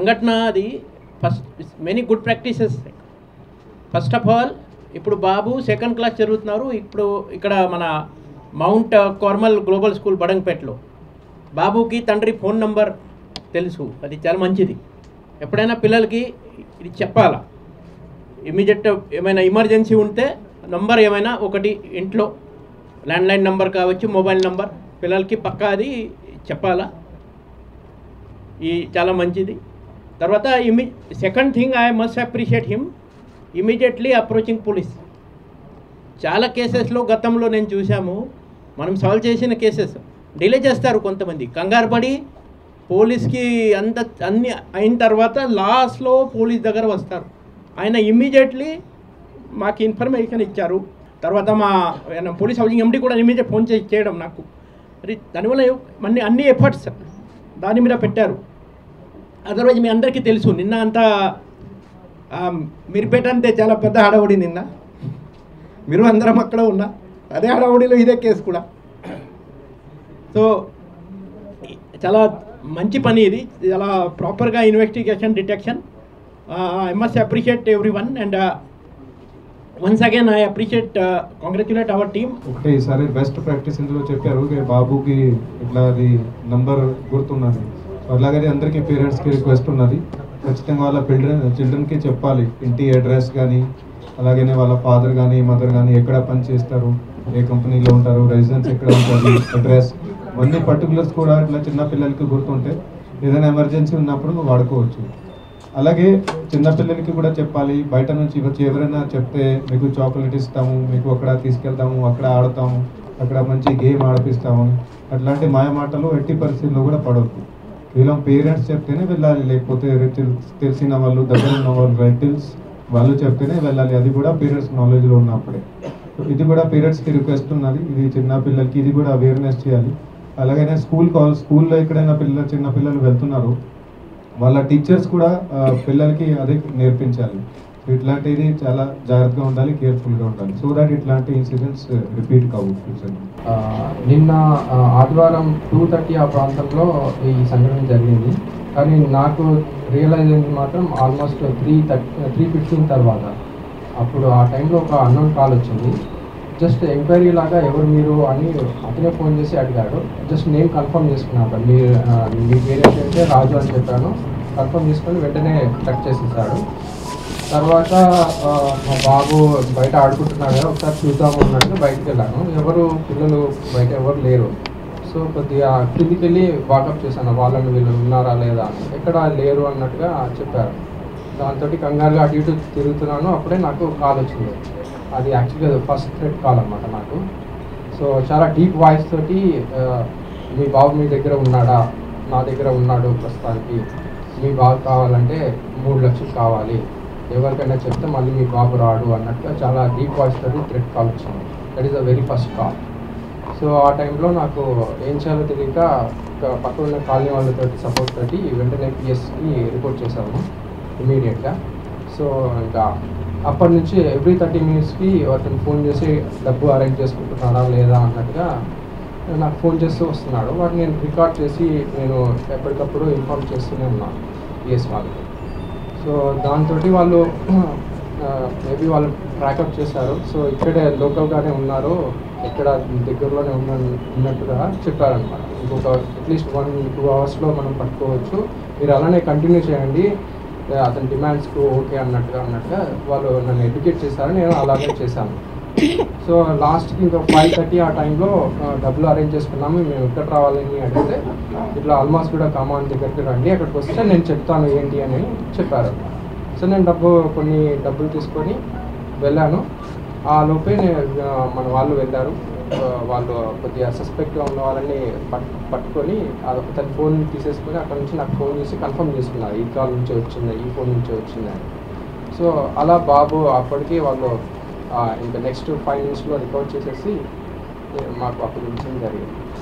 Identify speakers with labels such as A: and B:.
A: సంఘటన అది first many good practices first of all ఇప్పుడు బాబు సెకండ్ క్లాస్ చదువుతున్నారు ఇప్పుడు ఇక్కడ మన మౌంట్ కార్మల్ గ్లోబల్ స్కూల్ బడంగపేటలో బాబుకి తండ్రి ఫోన్ నంబర్ తెలుసు అది చాలా మంచిది ఎప్పుడైనా పిల్లలకి ఇది చెప్పాలా ఇమీడియట్ ఏమైనా ఎమర్జెన్సీ ఉంటే నంబర్ ఏమైనా ఒకటి ఇంట్లో ల్యాండ్లైన్ నంబర్ కావచ్చు మొబైల్ నంబర్ పిల్లలకి పక్కా అది చెప్పాలా ఈ చాలా మంచిది తర్వాత ఇమి second thing I must appreciate him immediately approaching police చాలా కేసెస్లో గతంలో నేను చూసాము మనం సాల్వ్ చేసిన కేసెస్ డిలే చేస్తారు కొంతమంది కంగారు పడి పోలీస్కి అంత అన్ని అయిన తర్వాత లాస్ట్లో పోలీస్ దగ్గర వస్తారు ఆయన ఇమ్మీడియట్లీ మాకు ఇన్ఫర్మేషన్ ఇచ్చారు తర్వాత మా ఆయన పోలీస్ హౌసింగ్ ఎండి కూడా ఇమీడియట్ ఫోన్ చేసి చేయడం నాకు మరి దానివల్ల అన్ని అన్ని ఎఫర్ట్స్ దాని మీద పెట్టారు అదర్వైజ్ మీ అందరికీ తెలుసు నిన్న అంతా ఆ, మీరుపేట అంటే చాలా పెద్ద హడావుడి నిన్న మీరు అందరం అక్కడ ఉన్నా అదే హడావుడిలో ఇదే కేసు కూడా సో చాలా మంచి పని ఇది చాలా ప్రాపర్గా investigation detection I must appreciate everyone and once again I appreciate congratulate our team
B: ఒకటే ఈసారి బెస్ట్ ప్రాక్టీస్ ఇందులో చెప్పారు "ఓకే, బాబుకి ఇట్లా అది నంబర్ గుర్తున్నది సో అలాగనే అందరికీ పేరెంట్స్కి రిక్వెస్ట్ ఉన్నది ఖచ్చితంగా వాళ్ళ చిల్డ్రన్ చిల్డ్రన్కి చెప్పాలి ఇంటి అడ్రస్ కానీ అలాగనే వాళ్ళ ఫాదర్ కానీ మదర్ కానీ ఎక్కడ పని చేస్తారు ఏ కంపెనీలో ఉంటారు రెసిడెన్స్ ఎక్కడ ఉంటుంది అడ్రస్ ఇవన్నీ పర్టికులర్స్ కూడా ఇట్లా చిన్న పిల్లలకి గుర్తుంటే ఏదైనా ఎమర్జెన్సీ ఉన్నప్పుడు వాడుకోవచ్చు అలాగే చిన్నపిల్లలకి కూడా చెప్పాలి బయట నుంచి వచ్చి ఎవరైనా చెప్తే మీకు చాక్లెట్ ఇస్తాము మీకు అక్కడ తీసుకెళ్తాము అక్కడ ఆడతాము అక్కడ మంచి గేమ్ ఆడిపిస్తాము అట్లాంటి మాయ మాటలు ఎట్టి పరిస్థితుల్లో కూడా పడవద్దు కేవలం పేరెంట్స్ చెప్తేనే వెళ్ళాలి లేకపోతే తెల్- తెలిసిన వాళ్ళు దగ్గర ఉన్న వాళ్ళు రిలేటివ్స్ వాళ్ళు చెప్తేనే వెళ్ళాలి అది కూడా పేరెంట్స్ నాలెడ్జ్లో ఉన్నప్పుడే సో ఇది కూడా పేరెంట్స్కి రిక్వెస్ట్ ఉన్నది ఇది చిన్న పిల్లలకి ఇది కూడా అవేర్నెస్ చేయాలి అలాగనే స్కూల్ కాల్ స్కూల్లో ఎక్కడైనా పిల్లలు చిన్న పిల్లలు వెళ్తున్నారు వాళ్ళ టీచర్స్ కూడా ఆ, పిల్లలకి అదే నేర్పించాలి సో ఇట్లాంటిది చాలా జాగ్రత్తగా ఉండాలి కేర్ఫుల్గా ఉండాలి సో దట్ ఇట్లాంటి ఇన్సిడెంట్స్ రిపీట్ కావు ఫ్యూచర్
C: ఆ, నిన్న ఆ, ఆదివారం టూ థర్టీ ఆ ప్రాంతంలో ఈ సంఘటన జరిగింది కానీ నాకు రియలైజ్ అయింది మాత్రం almost three thirty three fifteen తర్వాత అప్పుడు ఆ టైంలో ఒక అన్నోన్ కాల్ వచ్చింది జస్ట్ ఎంక్వైరీ లాగా ఎవరు మీరు అని అతనే ఫోన్ చేసి అడిగాడు జస్ట్ నేమ్ కన్ఫర్మ్ చేసుకున్నాను మీ ఆ, మీ పేరు ఏంటంటే రాజు అని చెప్పాను కన్ఫర్మ్ చేసుకొని వెంటనే కట్ చేసేసాడు తర్వాత ఆ, మా బాబు బయట ఆడుకుంటున్నాడు కదా ఒకసారి చూద్దాము అన్నట్టు బయటకు వెళ్ళాను ఎవరు పిల్లలు బయట ఎవరు లేరు సో కొద్దిగా కిందికి వెళ్ళి వాకప్ చేశాను వాళ్ళని వీళ్ళు ఉన్నారా లేదా అని ఎక్కడ లేరు అన్నట్టుగా చెప్పారు దాంతో కంగారుగా అటు ఇటు తిరుగుతున్నాను అప్పుడే నాకు కాల్ వచ్చింది అది యాక్చువల్గా ఫస్ట్ థ్రెడ్ కాల్ అనమాట నాకు సో చాలా డీప్ వాయిస్ తోటి ఆ, మీ బాబు మీ దగ్గర ఉన్నాడా నా దగ్గర ఉన్నాడు ప్రస్తుతానికి మీ బాబు కావాలంటే మూడు లక్షలు కావాలి ఎవరికైనా చెప్తే మళ్ళీ మీ బాబు రాడు అన్నట్టుగా చాలా డీప్ వాయిస్ తోటి థ్రెడ్ కాల్ వచ్చింది that is the very first call so ఆ టైంలో నాకు ఏం చేయాలో తెలియక ఒక పక్కన ఉన్న కాలనీ వాళ్ళతో సపోర్ట్ తోటి వెంటనే పిఎస్కి రిపోర్ట్ చేశాము ఇమీడియట్గా సో ఇంకా అప్పటి నుంచి ఎవ్రీ థర్టీ మినిట్స్కి అతను ఫోన్ చేసి డబ్బు అరేంజ్ చేసుకుంటున్నాడా లేదా అన్నట్టుగా నాకు ఫోన్ చేస్తూ వస్తున్నాడు వాటిని నేను రికార్డ్ చేసి నేను ఎప్పటికప్పుడు ఇన్ఫార్మ్ చేస్తూనే ఉన్నాను పిఎస్ వాళ్ళకి సో దాంతో వాళ్ళు మేబీ వాళ్ళు ట్రాకప్ చేశారు సో ఇక్కడే లోకల్గానే ఉన్నారు ఎక్కడ దగ్గరలోనే ఉన్న ఉన్నట్టుగా చెప్పారనమాట ఇంకొక అట్లీస్ట్ వన్ టూ అవర్స్లో మనం పట్టుకోవచ్చు మీరు అలానే కంటిన్యూ చేయండి ఏ, అతని డిమాండ్స్కు ఓకే అన్నట్టుగా అన్నట్టుగా వాళ్ళు నన్ను ఎడ్యుకేట్ చేశారు నేను అలాగే చేశాను సో లాస్ట్కి ఇంకా ఫైవ్ థర్టీ ఆ టైంలో ఆ, డబ్బులు అరేంజ్ చేసుకున్నాము మేము ఎక్కడ రావాలని అడిగితే ఇట్లా ఆల్మోస్ట్ కూడా కమాండ్ దగ్గరికి రండి అక్కడికి వస్తే నేను చెప్తాను ఏంటి అని చెప్పారు సో నేను డబ్బు కొన్ని డబ్బులు తీసుకొని వెళ్ళాను ఆ లోపే నే- ఆ, మన వాళ్ళు వెళ్ళారు ఆ, వాళ్ళు కొద్దిగా సస్పెక్ట్గా ఉన్న వాళ్ళని పట్ పట్టుకొని తన ఫోన్ తీసేసుకొని అక్కడ నుంచి నాకు ఫోన్ చేసి కన్ఫర్మ్ చేసుకున్నారు ఈ కాల్ నుంచి వచ్చిందా ఈ ఫోన్ నుంచి వచ్చిందా అని సో అలా బాబు అప్పటికి వాళ్ళు ఆ, ఇంకా నెక్స్ట్ ఫైవ్ మినిట్స్లో రికవర్ చేసేసి ఏ, మాకు అప్పుడు ఇన్సిడెంట్ జరిగింది